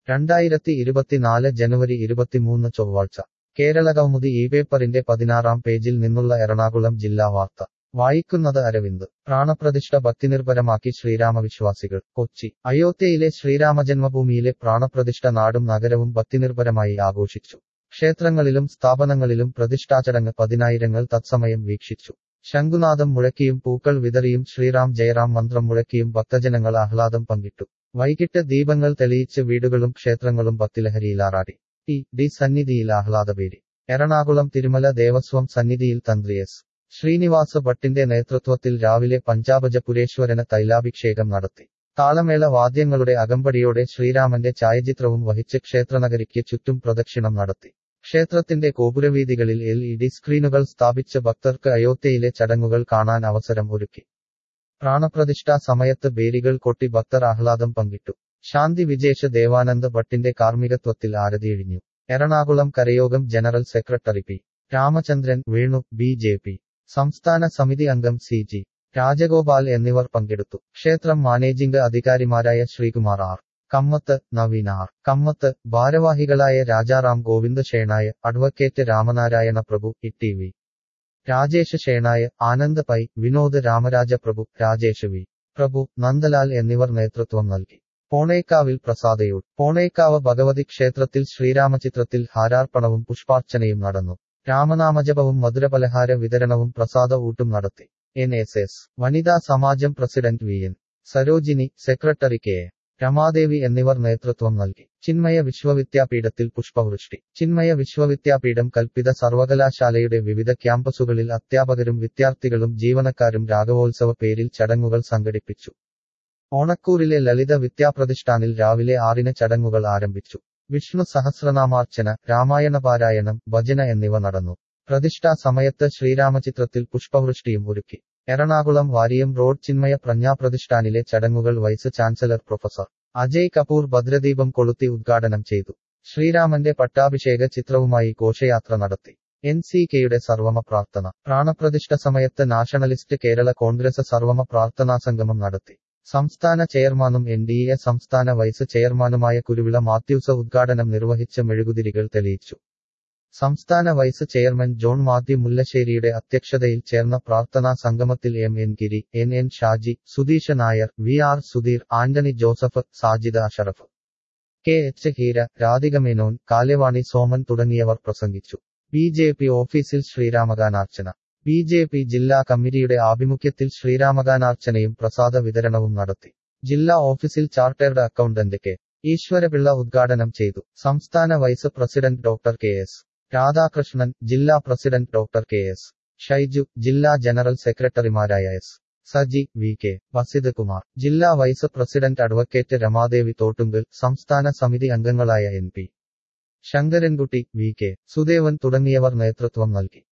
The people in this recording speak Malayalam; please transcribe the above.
രണ്ടായിരത്തി ഇരുപത്തിനാല് ജനുവരി ഇരുപത്തിമൂന്ന് ചൊവ്വാഴ്ച കേരളകൗമുദി ഈ പേപ്പറിന്റെ പതിനാറാം പേജിൽ നിന്നുള്ള എറണാകുളം ജില്ലാ വാർത്ത വായിക്കുന്നത് അരവിന്ദ് പ്രാണപ്രതിഷ്ഠ ഭക്തിനിർഭരമാക്കി ശ്രീരാമവിശ്വാസികൾ കൊച്ചി അയോധ്യയിലെ ശ്രീരാമജന്മഭൂമിയിലെ പ്രാണപ്രതിഷ്ഠ നാടും നഗരവും ഭക്തിനിർഭരമായി ആഘോഷിച്ചു ക്ഷേത്രങ്ങളിലും സ്ഥാപനങ്ങളിലും പ്രതിഷ്ഠാചടങ്ങ് പതിനായിരങ്ങൾ തത്സമയം വീക്ഷിച്ചു ശംഖുനാഥം മുഴക്കിയും പൂക്കൾ വിതറിയും ശ്രീറാം ജയറാം മന്ത്രം മുഴക്കിയും ഭക്തജനങ്ങൾ ആഹ്ലാദം പങ്കിട്ടു വൈകിട്ട് ദീപങ്ങൾ തെളിയിച്ച് വീടുകളും ക്ഷേത്രങ്ങളും ഭക്തിലഹരിയിലാറാടി ടി ഡി സന്നിധിയിൽ ആഹ്ലാദപേരി എറണാകുളം തിരുമല ദേവസ്വം സന്നിധിയിൽ തന്ത്രി എസ് ശ്രീനിവാസ ഭട്ടിന്റെ നേതൃത്വത്തിൽ രാവിലെ പഞ്ചാബജപുരേശ്വരന് തൈലാഭിഷേകം നടത്തി താളമേള വാദ്യങ്ങളുടെ അകമ്പടിയോടെ ശ്രീരാമന്റെ ഛായചിത്രവും വഹിച്ച് ക്ഷേത്രനഗരിക്ക് ചുറ്റും പ്രദക്ഷിണം നടത്തി ക്ഷേത്രത്തിന്റെ ഗോപുരവീതികളിൽ എൽ ഇ ഡി സ്ക്രീനുകൾ സ്ഥാപിച്ച് ഭക്തർക്ക് അയോധ്യയിലെ ചടങ്ങുകൾ കാണാൻ അവസരം ഒരുക്കി പ്രാണപ്രതിഷ്ഠാ സമയത്ത് ബേരികൾ കൊട്ടി ഭക്തർ ആഹ്ലാദം പങ്കിട്ടു ശാന്തി വിജേഷ ദേവാനന്ദ് ഭട്ടിന്റെ കാർമ്മികത്വത്തിൽ ആരതിയിഴിഞ്ഞു എറണാകുളം കരയോഗം general secretary P Ramachandran Venu B J P സംസ്ഥാന സമിതി അംഗം സി ജി രാജഗോപാൽ എന്നിവർ പങ്കെടുത്തു ക്ഷേത്രം മാനേജിംഗ് അധികാരിമാരായ ശ്രീകുമാർ ആർ കമ്മത്ത് നവീൻ ആർ കമ്മത്ത് ഭാരവാഹികളായ Rajaram Govinda Shenoy advocate Ramanarayana Prabhu E T V Rajesh Shenoy Anand Pai Vinod Ramaraja Prabhu Rajesh V Prabhu Nandalal എന്നിവർ നേതൃത്വം നൽകി പോണേക്കാവിൽ പ്രസാദയൂർ പോണേക്കാവ് ഭഗവതി ക്ഷേത്രത്തിൽ ശ്രീരാമചിത്രത്തിൽ ഹാരാർപ്പണവും പുഷ്പാർച്ചനയും നടന്നു രാമനാമജപവും മധുരപലഹാര വിതരണവും പ്രസാദ ഊട്ടും നടത്തി എൻ എസ് എസ് വനിതാ സമാജം president V N Sarojini secretary K A Ramadevi എന്നിവർ നേതൃത്വം നൽകി ചിന്മയ വിശ്വവിദ്യാപീഠത്തിൽ പുഷ്പവൃഷ്ടി ചിന്മയ വിശ്വവിദ്യാപീഠം കൽപ്പിത സർവകലാശാലയുടെ വിവിധ ക്യാമ്പസുകളിൽ അധ്യാപകരും വിദ്യാർത്ഥികളും ജീവനക്കാരും രാഘവോത്സവ പേരിൽ ചടങ്ങുകൾ സംഘടിപ്പിച്ചു ഓണക്കൂറിലെ ലളിത വിദ്യാപ്രതിഷ്ഠാനിൽ രാവിലെ ആറിന് ചടങ്ങുകൾ ആരംഭിച്ചു വിഷ്ണു സഹസ്രനാമാർച്ചന രാമായണ പാരായണം ഭജന എന്നിവ നടന്നു പ്രതിഷ്ഠാ സമയത്ത് ശ്രീരാമചിത്രത്തിൽ പുഷ്പവൃഷ്ടിയും ഒരുക്കി എറണാകുളം വാരിയം റോഡ് ചിന്മയ പ്രജ്ഞാപ്രതിഷ്ഠാനിലെ ചടങ്ങുകൾ vice chancellor professor Ajay Kapoor ഭദ്രദീപം കൊളുത്തി ഉദ്ഘാടനം ചെയ്തു ശ്രീരാമന്റെ പട്ടാഭിഷേക ചിത്രവുമായി ഘോഷയാത്ര നടത്തി എൻ സി കെയുടെ സർവമ പ്രാർത്ഥന പ്രാണപ്രതിഷ്ഠ സമയത്ത് നാഷണലിസ്റ്റ് കേരള കോൺഗ്രസ് സർവമ പ്രാർത്ഥനാ സംഗമം നടത്തി സംസ്ഥാന ചെയർമാനും എൻ ഡി എ സംസ്ഥാന വൈസ് ചെയർമാനുമായ കുരുവിള മാത്യൂസ് ഉദ്ഘാടനം നിർവഹിച്ച മെഴുകുതിരികൾ തെളിയിച്ചു സംസ്ഥാന വൈസ് ചെയർമാൻ ജോൺ മാത്യു മുല്ലശ്ശേരിയുടെ അധ്യക്ഷതയിൽ ചേർന്ന പ്രാർത്ഥനാ സംഗമത്തിൽ M N Giri N N Shaji Sudheesha Nair V R Sudheer Antony Joseph Sajida Ashraf K H Heera Radhika Menon Kalavani Soman തുടങ്ങിയവർ പ്രസംഗിച്ചു ബി ജെ പി ഓഫീസിൽ ശ്രീരാമഗാനാർച്ചന ബി ജെ പി ജില്ലാ കമ്മിറ്റിയുടെ ആഭിമുഖ്യത്തിൽ ശ്രീരാമഗാനാർച്ചനയും പ്രസാദ വിതരണവും നടത്തി ജില്ലാ ഓഫീസിൽ ചാർട്ടേഡ് അക്കൗണ്ടന്റ് കെ ഈശ്വരപിള്ള ഉദ്ഘാടനം ചെയ്തു സംസ്ഥാന vice president doctor K S Radhakrishnan ജില്ലാ president doctor K S Shaiju ജില്ലാ ജനറൽ സെക്രട്ടറിമാരായ S Saji V K Vasith Kumar ജില്ലാ vice president advocate Ramadevi Thottungal സംസ്ഥാന സമിതി അംഗങ്ങളായ N P Sankarankutty V K Sudevan തുടങ്ങിയവർ നേതൃത്വം നൽകി